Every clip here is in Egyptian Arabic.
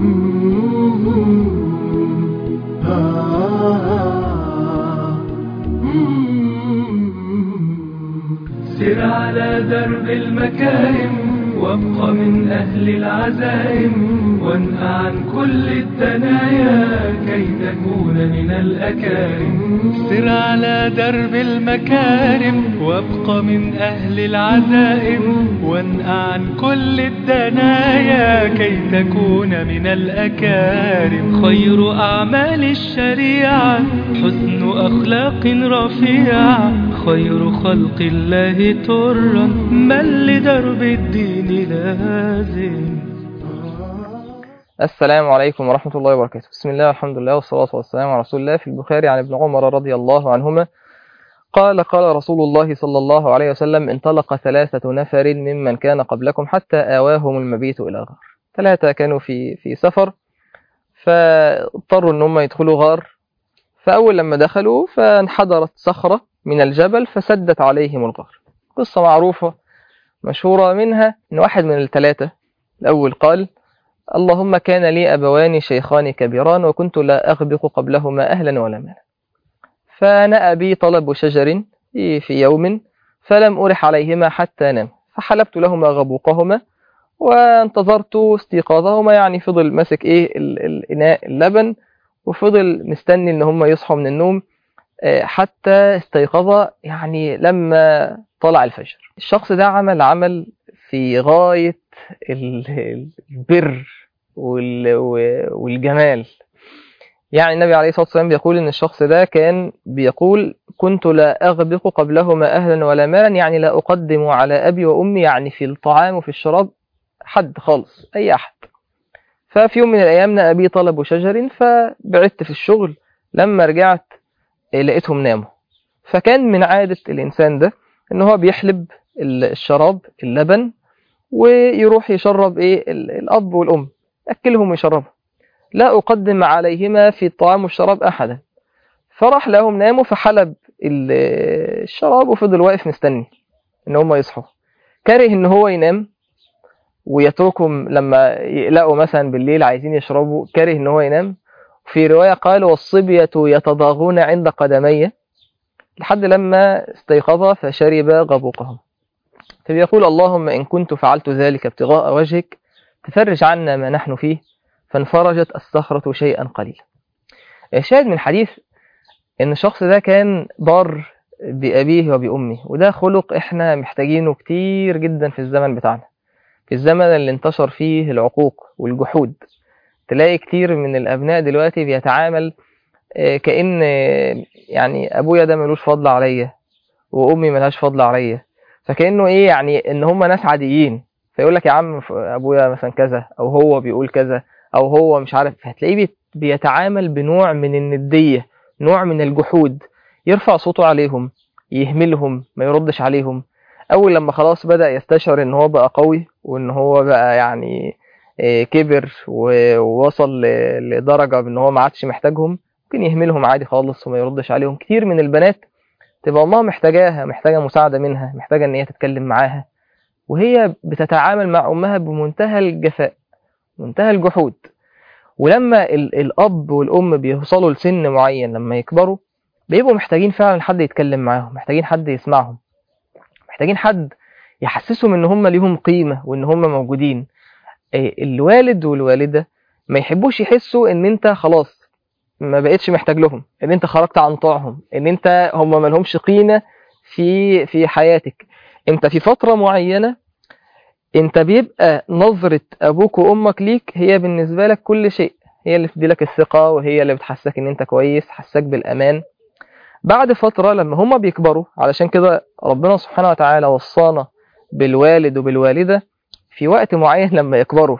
سر على درب المكارم وابق من أهل العزائم وانهى عن كل الدنايا كي تكون من الأكارم سر على درب المكارم وابق من أهل العزائم وانهى عن كل الدنايا كي تكون من الأكارم خير أعمال الشريعة حسن أخلاق رفيعة خير خلق الله ترا من لدرب الدين لازم السلام عليكم ورحمة الله وبركاته بسم الله والحمد لله والصلاة والسلام على رسول الله في البخاري عن ابن عمر رضي الله عنهما قال قال رسول الله صلى الله عليه وسلم انطلق ثلاثة نفر ممن كان قبلكم حتى آواهم المبيت إلى غار ثلاثة كانوا في في سفر فاضطروا ان هم يدخلوا غار فأول لما دخلوا فانحدرت صخرة من الجبل فسدت عليهم الغار قصة معروفة مشهورة منها ان واحد من الثلاثة الأول قال اللهم كان لي أبوان شيخان كبيران وكنت لا أغبق قبلهما أهلا ولا مالا فنأى بي طلب شجر في يوم فلم أرح عليهما حتى نام فحلبت لهما غبوقهما وانتظرت استيقاظهما يعني فضل ماسك ايه الإناء اللبن وفضل مستني ان هم يصحوا من النوم حتى استيقظ يعني لما طلع الفجر الشخص ده عمل عمل في غاية البر والجمال يعني النبي عليه الصلاة والسلام بيقول إن الشخص ده كان بيقول كنت لا أغبق قبلهما أهلا ولا مالا يعني لا أقدم على أبي وأمي يعني في الطعام وفي الشراب حد خالص أي أحد ففي يوم من الأيام أبي طلب شجر فبعدت في الشغل لما رجعت لقيتهم ناموا فكان من عادة الإنسان ده إن هو بيحلب الشراب اللبن ويروح يشرب إيه الأب والأم أكلهم ويشربهم لا أقدم عليهما في الطعام والشراب أحدا فراح لهم ناموا فحلب الشراب وفضل واقف مستني إن هم يصحوا كره إن هو ينام ويتركهم لما يقلقوا مثلا بالليل عايزين يشربوا كره إن هو ينام في رواية قال والصبية يتضاغون عند قدمي لحد لما استيقظ فشرب غبوقهم فبيقول اللهم إن كنت فعلت ذلك ابتغاء وجهك تفرج عنا ما نحن فيه فانفرجت الصخرة شيئا قليلا الشاهد من الحديث ان الشخص ده كان بار بأبيه وبأمه وده خلق احنا محتاجينه كتير جدا في الزمن بتاعنا في الزمن اللي انتشر فيه العقوق والجحود تلاقي كتير من الأبناء دلوقتي بيتعامل كأن يعني أبويا ده ملوش فضل عليا وأمي ملهاش فضل عليا فكأنه إيه يعني إن هم ناس عاديين فيقول لك يا عم أبويا مثلا كذا أو هو بيقول كذا أو هو مش عارف هتلاقيه بيتعامل بنوع من الندية نوع من الجحود يرفع صوته عليهم يهملهم ما يردش عليهم أول لما خلاص بدأ يستشعر إن هو بقى قوي وإن هو بقى يعني كبر ووصل لدرجة إن هو ما عادش محتاجهم ممكن يهملهم عادي خالص وما يردش عليهم كتير من البنات تبقى أمها محتاجاها محتاجة مساعدة منها محتاجة إن هي تتكلم معاها وهي بتتعامل مع أمها بمنتهى الجفاء منتهى الجحود ولما الأب والأم بيوصلوا لسن معين لما يكبروا بيبقوا محتاجين فعلا حد يتكلم معاهم محتاجين حد يسمعهم محتاجين حد يحسسهم ان هم ليهم قيمة وان هم موجودين الوالد والوالدة ما يحبوش يحسوا ان انت خلاص ما بقتش محتاج لهم ان انت خرجت عن طاعهم ان انت هم ما لهمش قيمة في في حياتك انت في فترة معينة انت بيبقى نظرة ابوك وامك ليك هي بالنسبة لك كل شيء هي اللي بتديلك الثقة وهي اللي بتحسسك ان انت كويس حسسك بالامان بعد فترة لما هما بيكبروا علشان كده ربنا سبحانه وتعالى وصانا بالوالد وبالوالدة في وقت معين لما يكبروا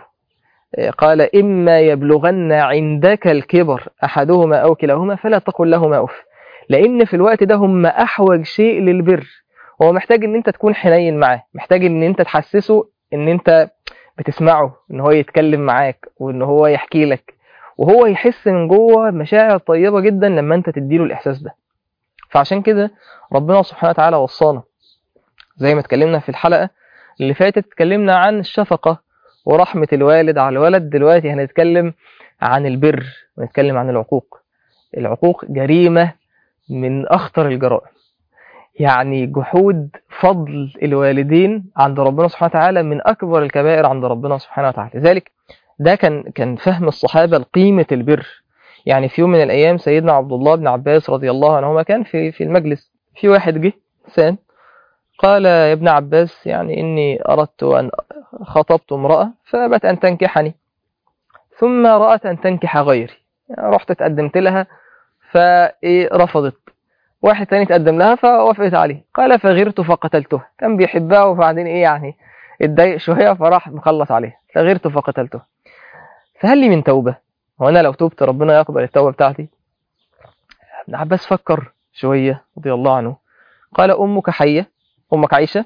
قال إما يبلغن عندك الكبر أحدهما أو كلاهما فلا تقل لهما أف لأن في الوقت ده هم أحوج شيء للبر هو محتاج ان انت تكون حنين معاه محتاج ان انت تحسسه ان انت بتسمعه ان هو يتكلم معاك وان هو يحكي لك وهو يحس من جوه مشاعر طيبة جدا لما انت تديله الاحساس ده فعشان كده ربنا سبحانه وتعالى وصانا زي ما اتكلمنا في الحلقة اللي فاتت اتكلمنا عن الشفقة ورحمة الوالد على الولد دلوقتي هنتكلم عن البر ونتكلم عن العقوق العقوق جريمة من أخطر الجرائم يعني جحود فضل الوالدين عند ربنا سبحانه وتعالى من أكبر الكبائر عند ربنا سبحانه وتعالى لذلك ده كان كان فهم الصحابة لقيمة البر يعني في يوم من الأيام سيدنا عبد الله بن عباس رضي الله عنهما كان في في المجلس في واحد جه إنسان قال يا ابن عباس يعني إني أردت أن خطبت امرأة فأبت أن تنكحني ثم رأت أن تنكح غيري يعني رحت تقدمت لها فرفضت واحد تاني تقدم لها فوافقت عليه قال فغرت فقتلتها كان بيحبها وبعدين ايه يعني اتضايق شويه فراح مخلص عليها فغرت فقتلتها فهل لي من توبه هو انا لو تبت ربنا يقبل التوبه بتاعتي ابن عباس فكر شويه رضي الله عنه قال امك حيه امك عايشه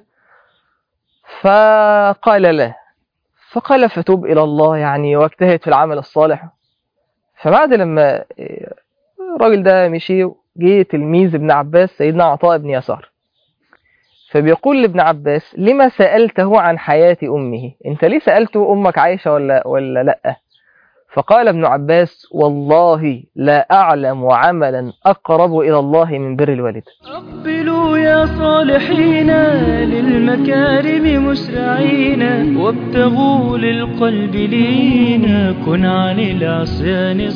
فقال لا فقال فتوب الى الله يعني واجتهد في العمل الصالح فبعد لما الراجل ده مشي جه تلميذ ابن عباس سيدنا عطاء بن يسار فبيقول لابن عباس لما سألته عن حياة أمه انت ليه سألته أمك عايشة ولا, ولا لأ فقال ابن عباس والله لا أعلم عملا أقرب إلى الله من بر الوالد أقبلوا يا صالحين للمكارم مسرعين وابتغوا للقلب لينا كن عن العصيان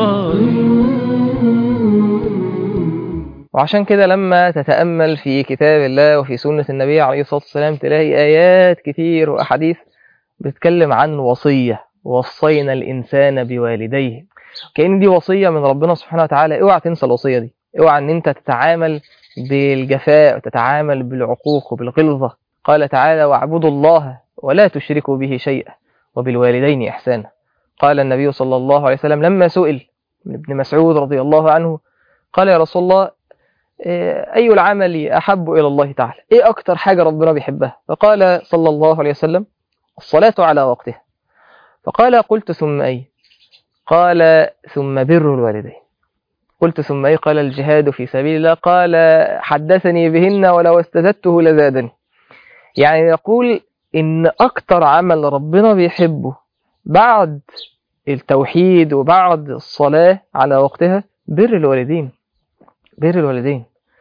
صار وعشان كده لما تتأمل في كتاب الله وفي سنة النبي عليه الصلاة والسلام تلاقي آيات كتير وأحاديث بتتكلم عن وصية وصينا الإنسان بوالديه كأن دي وصية من ربنا سبحانه وتعالى اوعى تنسى الوصية دي اوعى ان انت تتعامل بالجفاء وتتعامل بالعقوق وبالغلظة قال تعالى واعبدوا الله ولا تشركوا به شيئا وبالوالدين إحسانا قال النبي صلى الله عليه وسلم لما سئل من ابن مسعود رضي الله عنه قال يا رسول الله أي العمل أحب إلى الله تعالى إيه أكتر حاجة ربنا بيحبها فقال صلى الله عليه وسلم الصلاة على وقتها فقال قلت ثم أي قال ثم بر الوالدين قلت ثم أي قال الجهاد في سبيل الله قال حدثني بهن ولو استزدته لزادني يعني يقول إن أكتر عمل ربنا بيحبه بعد التوحيد وبعد الصلاة على وقتها بر الوالدين بر الوالدين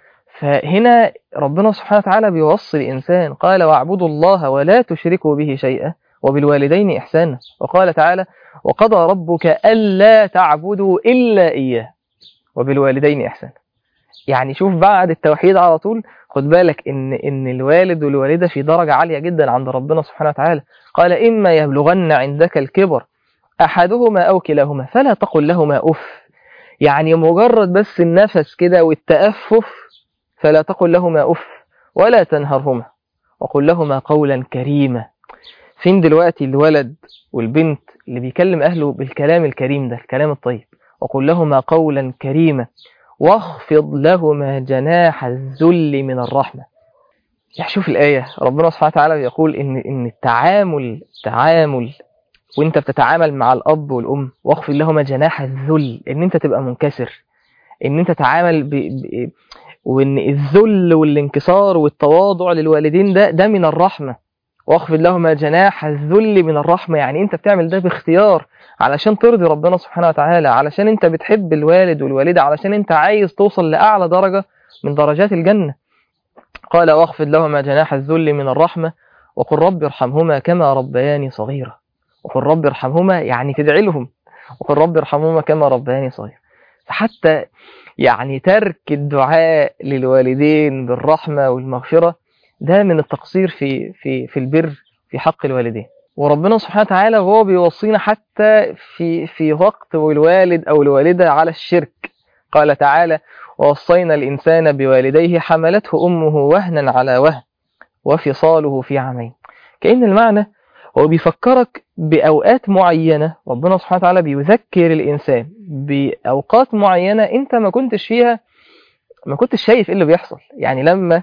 فهنا ربنا سبحانه وتعالى بيوصي الإنسان قال واعبدوا الله ولا تشركوا به شيئا وبالوالدين إحسانا وقال تعالى وقضى ربك ألا تعبدوا إلا إياه وبالوالدين إحسانا يعني شوف بعد التوحيد على طول خد بالك إن, إن الوالد والوالدة في درجة عالية جدا عند ربنا سبحانه وتعالى قال إما يبلغن عندك الكبر أحدهما أو كلاهما فلا تقل لهما أف يعني مجرد بس النفس كده والتأفف فلا تقل لهما أف ولا تنهرهما وقل لهما قولا كريما فين دلوقتي الولد والبنت اللي بيكلم أهله بالكلام الكريم ده الكلام الطيب وقل لهما قولا كريما واخفض لهما جناح الذل من الرحمة يعني شوف الآية ربنا سبحانه وتعالى بيقول إن إن التعامل تعامل وانت بتتعامل مع الأب والأم واخفض لهما جناح الذل إن انت تبقى منكسر إن انت تتعامل ب... ب... وإن الذل والانكسار والتواضع للوالدين ده ده من الرحمة واخفض لهما جناح الذل من الرحمة يعني انت بتعمل ده باختيار علشان ترضي ربنا سبحانه وتعالى علشان انت بتحب الوالد والوالدة علشان انت عايز توصل لأعلى درجة من درجات الجنة قال واخفض لهما جناح الذل من الرحمة وقل رب ارحمهما كما ربياني صغيرا وقل رب ارحمهما يعني تدعي لهم وقل رب ارحمهما كما ربياني صغيرا فحتى يعني ترك الدعاء للوالدين بالرحمة والمغفرة ده من التقصير في في في البر في حق الوالدين وربنا سبحانه وتعالى وهو بيوصينا حتى في في وقت الوالد او الوالده على الشرك قال تعالى ووصينا الانسان بوالديه حملته امه وهنا على وهن وفصاله في عامين كأن المعنى هو بيفكرك بأوقات معينة ربنا سبحانه وتعالى بيذكر الإنسان بأوقات معينة أنت ما كنتش فيها ما كنتش شايف إيه اللي بيحصل يعني لما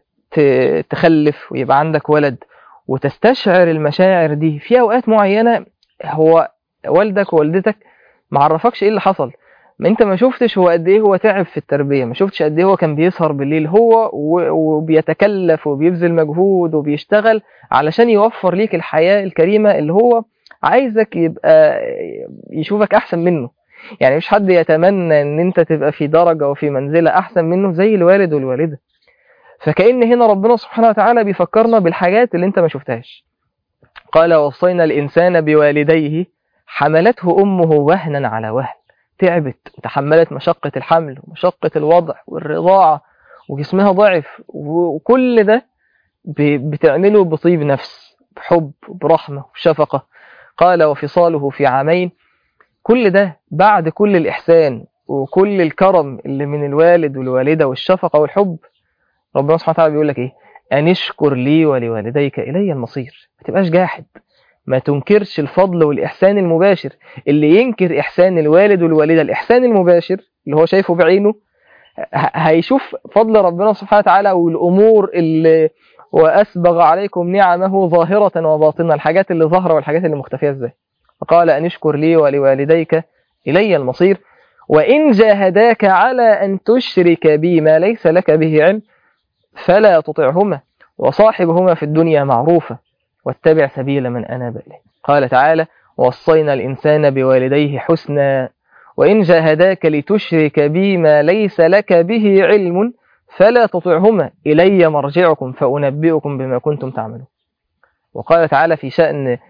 تخلف ويبقى عندك ولد وتستشعر المشاعر دي في اوقات معينه هو والدك ووالدتك ما عرفكش ايه اللي حصل ما انت ما شفتش هو قد ايه هو تعب في التربيه ما شفتش قد ايه هو كان بيسهر بالليل هو و- وبيتكلف وبيبذل مجهود وبيشتغل علشان يوفر ليك الحياه الكريمه اللي هو عايزك يبقى يشوفك احسن منه يعني مش حد يتمنى ان انت تبقى في درجه وفي منزله احسن منه زي الوالد والوالده فكأن هنا ربنا سبحانه وتعالى بيفكرنا بالحاجات اللي انت ما شفتهاش قال وصينا الإنسان بوالديه حملته أمه وهنا على وهن تعبت وتحملت مشقة الحمل ومشقة الوضع والرضاعة وجسمها ضعف وكل ده ب- بتعمله بطيب نفس بحب برحمة وشفقة قال وفصاله في عامين كل ده بعد كل الإحسان وكل الكرم اللي من الوالد والوالدة والشفقة والحب ربنا سبحانه وتعالى بيقول لك إيه أن اشكر لي ولوالديك إلي المصير ما تبقاش جاحد ما تنكرش الفضل والإحسان المباشر اللي ينكر إحسان الوالد والوالدة الإحسان المباشر اللي هو شايفه بعينه ه- هيشوف فضل ربنا سبحانه وتعالى والأمور اللي وأسبغ عليكم نعمه ظاهرة وباطنة الحاجات اللي ظاهرة والحاجات اللي مختفية ازاي فقال أن اشكر لي ولوالديك إلي المصير وإن جاهداك على أن تشرك بي ما ليس لك به علم فلا تطعهما وصاحبهما في الدنيا معروفا واتبع سبيل من أناب إليه قال تعالى وصينا الإنسان بوالديه حسنا وإن جاهداك لتشرك بي ما ليس لك به علم فلا تطعهما إلي مرجعكم فأنبئكم بما كنتم تعملون وقال تعالى في شأن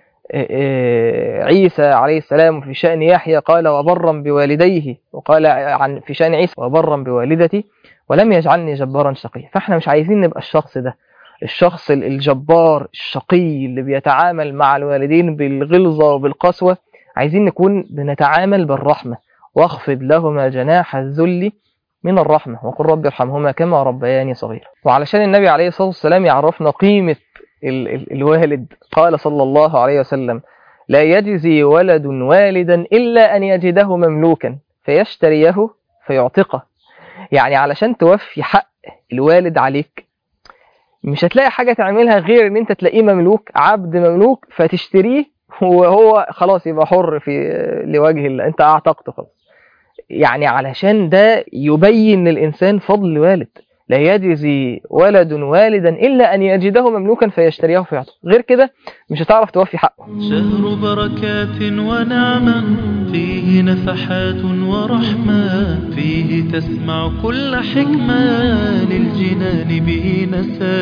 عيسى عليه السلام وفي شأن يحيى قال وبرا بوالديه وقال عن في شأن عيسى وبرا بوالدتي ولم يجعلني جبارا شقيا فاحنا مش عايزين نبقى الشخص ده الشخص الجبار الشقي اللي بيتعامل مع الوالدين بالغلظة وبالقسوة عايزين نكون بنتعامل بالرحمة واخفض لهما جناح الذل من الرحمة وقل رب ارحمهما كما ربياني صغيرا وعلشان النبي عليه الصلاة والسلام يعرفنا قيمة ال ال الوالد قال صلى الله عليه وسلم لا يجزي ولد والدا إلا أن يجده مملوكا فيشتريه فيعتقه يعني علشان توفي حق الوالد عليك مش هتلاقي حاجة تعملها غير ان انت تلاقيه مملوك عبد مملوك فتشتريه وهو خلاص يبقى حر في لوجه الله انت اعتقته خلاص يعني علشان ده يبين للإنسان فضل الوالد لا يجزي ولد والدا إلا أن يجده مملوكا فيشتريه فيعطه غير كده مش هتعرف توفي حقه شهر بركات ونعمة فيه نفحات ورحمة فيه تسمع كل حكمة للجنان به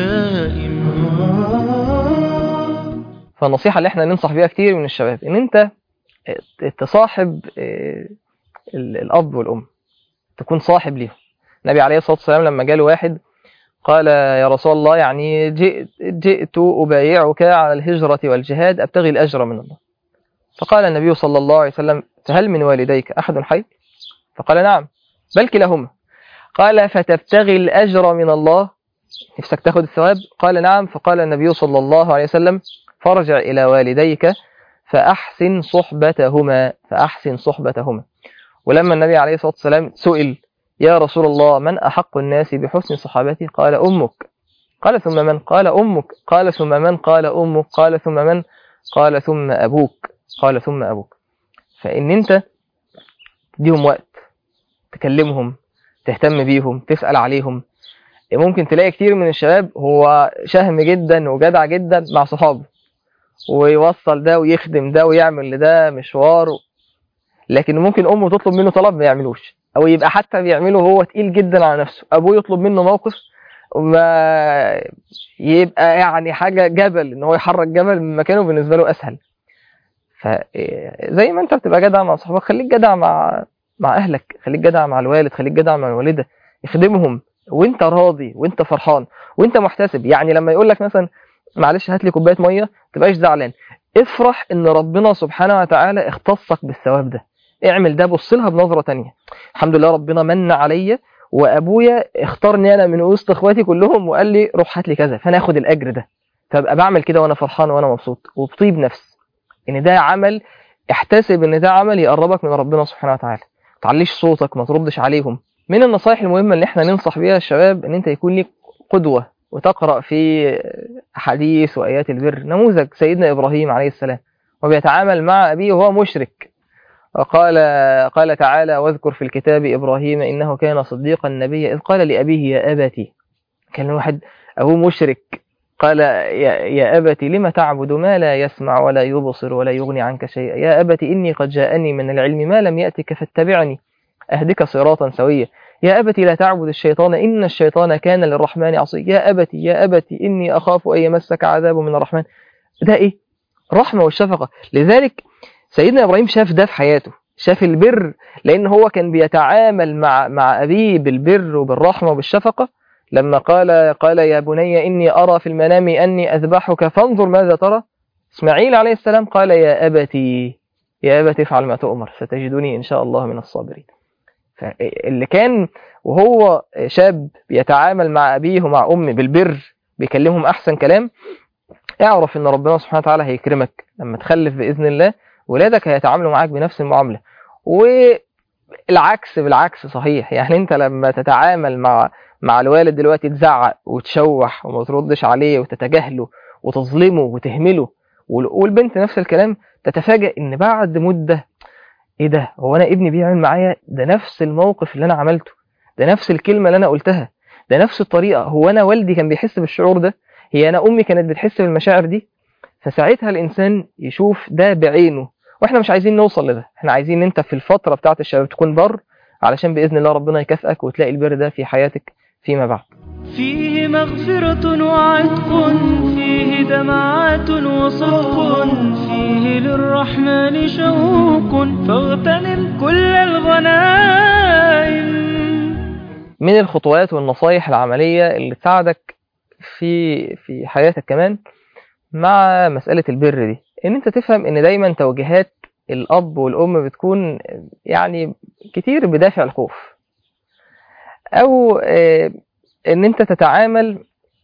نسائم فالنصيحة اللي احنا ننصح بيها كتير من الشباب ان انت تصاحب الأب والأم تكون صاحب ليهم النبي عليه الصلاة والسلام لما جاله واحد قال يا رسول الله يعني جئت, جئت أبايعك على الهجرة والجهاد أبتغي الأجر من الله فقال النبي صلى الله عليه وسلم فهل من والديك أحد حي فقال نعم بل كلاهما قال فتبتغي الأجر من الله نفسك تاخد الثواب قال نعم فقال النبي صلى الله عليه وسلم فارجع إلى والديك فأحسن صحبتهما فأحسن صحبتهما ولما النبي عليه الصلاة والسلام سئل يا رسول الله من أحق الناس بحسن صحابتي قال أمك قال ثم من قال أمك قال ثم من قال أمك قال ثم من قال ثم أبوك قال ثم أبوك فإن أنت تديهم وقت تكلمهم تهتم بيهم تسأل عليهم ممكن تلاقي كتير من الشباب هو شهم جدا وجدع جدا مع صحابه ويوصل ده ويخدم ده ويعمل لده مشوار لكن ممكن امه تطلب منه طلب ما يعملوش او يبقى حتى بيعمله هو تقيل جدا على نفسه ابوه يطلب منه موقف ما يبقى يعني حاجه جبل ان هو يحرك جبل من مكانه بالنسبه له اسهل فزي ما انت بتبقى جدع مع صحابك خليك جدع مع مع اهلك خليك جدع مع الوالد خليك جدع مع الوالده اخدمهم وانت راضي وانت فرحان وانت محتسب يعني لما يقول لك مثلا معلش هات لي كوبايه ميه ما تبقاش زعلان افرح ان ربنا سبحانه وتعالى اختصك بالثواب ده اعمل ده بص لها بنظره تانية الحمد لله ربنا من عليا وابويا اختارني انا من وسط اخواتي كلهم وقال لي روح هات لي كذا فانا اخد الاجر ده فابقى بعمل كده وانا فرحان وانا مبسوط وبطيب نفس ان ده عمل احتسب ان ده عمل يقربك من ربنا سبحانه وتعالى ما تعليش صوتك ما تردش عليهم من النصائح المهمه اللي احنا ننصح بيها الشباب ان انت يكون لك قدوه وتقرا في حديث وايات البر نموذج سيدنا ابراهيم عليه السلام وبيتعامل مع ابيه وهو مشرك وقال قال تعالى واذكر في الكتاب إبراهيم إنه كان صديقا نبيا إذ قال لأبيه يا أبتي كان واحد أبوه مشرك قال يا, يا أبتي لم تعبد ما لا يسمع ولا يبصر ولا يغني عنك شيئا يا أبتي إني قد جاءني من العلم ما لم يأتك فاتبعني أهدك صراطا سويا يا أبتي لا تعبد الشيطان إن الشيطان كان للرحمن عصيا يا أبتي يا أبتي إني أخاف أن يمسك عذاب من الرحمن ده إيه رحمة والشفقة لذلك سيدنا إبراهيم شاف ده في حياته شاف البر لأن هو كان بيتعامل مع مع أبيه بالبر وبالرحمة وبالشفقة لما قال قال يا بني إني أرى في المنام أني أذبحك فانظر ماذا ترى إسماعيل عليه السلام قال يا أبتي يا أبتي افعل ما تؤمر ستجدني إن شاء الله من الصابرين اللي كان وهو شاب بيتعامل مع أبيه ومع أمه بالبر بيكلمهم أحسن كلام اعرف ان ربنا سبحانه وتعالى هيكرمك لما تخلف باذن الله ولادك هيتعاملوا معاك بنفس المعامله والعكس بالعكس صحيح يعني انت لما تتعامل مع مع الوالد دلوقتي تزعق وتشوح وما تردش عليه وتتجاهله وتظلمه وتهمله والبنت نفس الكلام تتفاجئ ان بعد مده ايه ده هو انا ابني بيعمل معايا ده نفس الموقف اللي انا عملته ده نفس الكلمه اللي انا قلتها ده نفس الطريقه هو انا والدي كان بيحس بالشعور ده هي انا امي كانت بتحس بالمشاعر دي فساعتها الانسان يشوف ده بعينه واحنا مش عايزين نوصل لده احنا عايزين انت في الفتره بتاعه الشباب تكون بر علشان باذن الله ربنا يكافئك وتلاقي البر ده في حياتك فيما بعد فيه مغفرة وعتق فيه دمعات وصدق فيه للرحمن شوق فاغتنم كل الغنائم من الخطوات والنصايح العمليه اللي تساعدك في في حياتك كمان مع مسألة البر دي ان انت تفهم ان دايما توجيهات الاب والام بتكون يعني كتير بدافع الخوف او ان انت تتعامل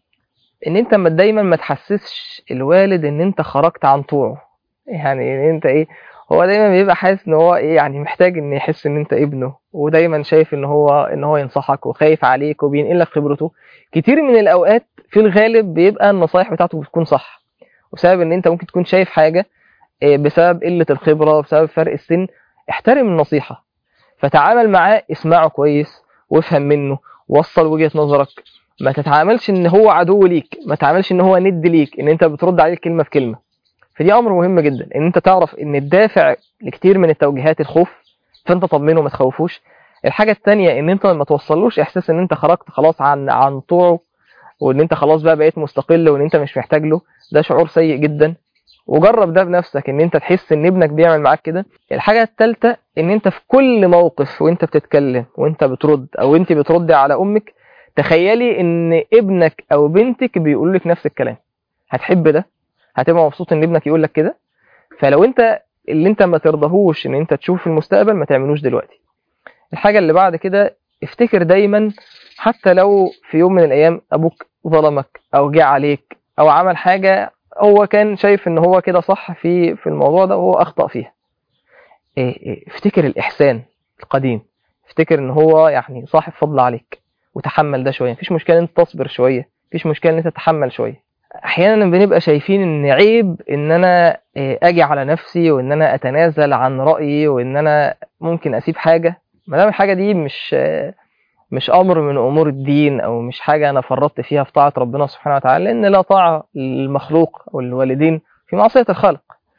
ان انت ما دايما ما تحسسش الوالد ان انت خرجت عن طوعه يعني ان انت ايه هو دايما بيبقى حاسس ان هو ايه يعني محتاج ان يحس ان انت ابنه ودايما شايف ان هو ان هو ينصحك وخايف عليك وبينقل لك خبرته كتير من الاوقات في الغالب بيبقى النصايح بتاعته بتكون صح وسبب ان انت ممكن تكون شايف حاجه بسبب قله الخبره بسبب فرق السن احترم النصيحه فتعامل معاه اسمعه كويس وافهم منه وصل وجهه نظرك ما تتعاملش ان هو عدو ليك ما تتعاملش ان هو ند ليك ان انت بترد عليه كلمه في كلمه فدي امر مهم جدا ان انت تعرف ان الدافع لكتير من التوجيهات الخوف فانت طمنه ما تخوفوش الحاجه الثانيه ان انت ما توصلوش احساس ان انت خرجت خلاص عن عن طوعه وان انت خلاص بقى بقيت مستقل وان انت مش محتاج له ده شعور سيء جدا وجرب ده بنفسك ان انت تحس ان ابنك بيعمل معاك كده الحاجه الثالثه ان انت في كل موقف وانت بتتكلم وانت بترد او انت بتردي على امك تخيلي ان ابنك او بنتك بيقول لك نفس الكلام هتحب ده هتبقى مبسوط ان ابنك يقول لك كده فلو انت اللي انت ما ترضاهوش ان انت تشوف في المستقبل ما تعملوش دلوقتي الحاجه اللي بعد كده افتكر دايما حتى لو في يوم من الايام ابوك ظلمك او جه عليك او عمل حاجه هو كان شايف ان هو كده صح في في الموضوع ده وهو اخطا فيها إيه إيه افتكر الاحسان القديم افتكر ان هو يعني صاحب فضل عليك وتحمل ده شويه مفيش مشكله ان انت تصبر شويه مفيش مشكله ان انت تتحمل شويه احيانا بنبقى شايفين ان عيب ان انا اجي على نفسي وان انا اتنازل عن رايي وان انا ممكن اسيب حاجه ما دام الحاجه دي مش مش امر من امور الدين او مش حاجه انا فرطت فيها في طاعه ربنا سبحانه وتعالى لان لا طاعه للمخلوق او للوالدين في معصيه الخالق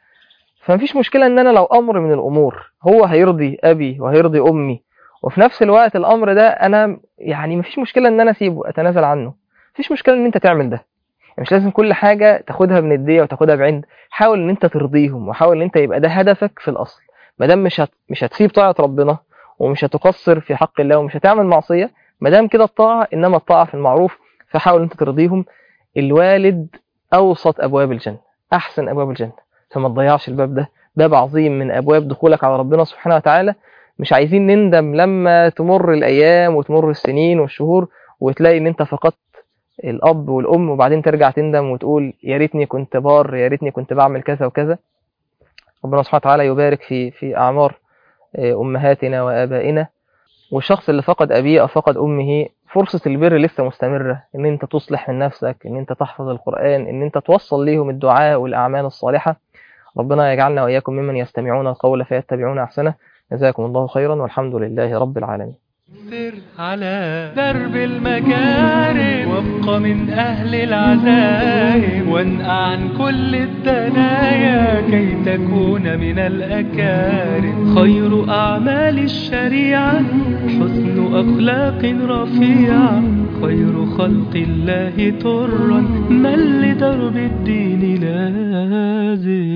فمفيش مشكله ان انا لو امر من الامور هو هيرضي ابي وهيرضي امي وفي نفس الوقت الامر ده انا يعني مفيش مشكله ان انا اسيبه اتنازل عنه مفيش مشكله ان انت تعمل ده مش لازم كل حاجه تاخدها بنديه وتاخدها بعند حاول ان انت ترضيهم وحاول ان انت يبقى ده هدفك في الاصل ما دام مش هت... مش هتسيب طاعه ربنا ومش هتقصر في حق الله ومش هتعمل معصيه ما دام كده الطاعه انما الطاعه في المعروف فحاول انت ترضيهم الوالد اوسط ابواب الجنه احسن ابواب الجنه فما تضيعش الباب ده باب عظيم من ابواب دخولك على ربنا سبحانه وتعالى مش عايزين نندم لما تمر الايام وتمر السنين والشهور وتلاقي ان انت فقدت الاب والام وبعدين ترجع تندم وتقول يا ريتني كنت بار يا ريتني كنت بعمل كذا وكذا ربنا سبحانه وتعالى يبارك في في اعمار امهاتنا وابائنا والشخص اللي فقد ابيه او فقد امه فرصة البر لسه مستمرة ان انت تصلح من نفسك ان انت تحفظ القرآن ان انت توصل ليهم الدعاء والاعمال الصالحة ربنا يجعلنا وإياكم ممن يستمعون القول فيتبعون أحسنه جزاكم الله خيرا والحمد لله رب العالمين سر على درب المكارم وابق من أهل العزائم وانقع عن كل الدنايا كي تكون من الأكارم خير أعمال الشريعة حسن أخلاق رفيعة خير خلق الله ترا من لدرب الدين لازم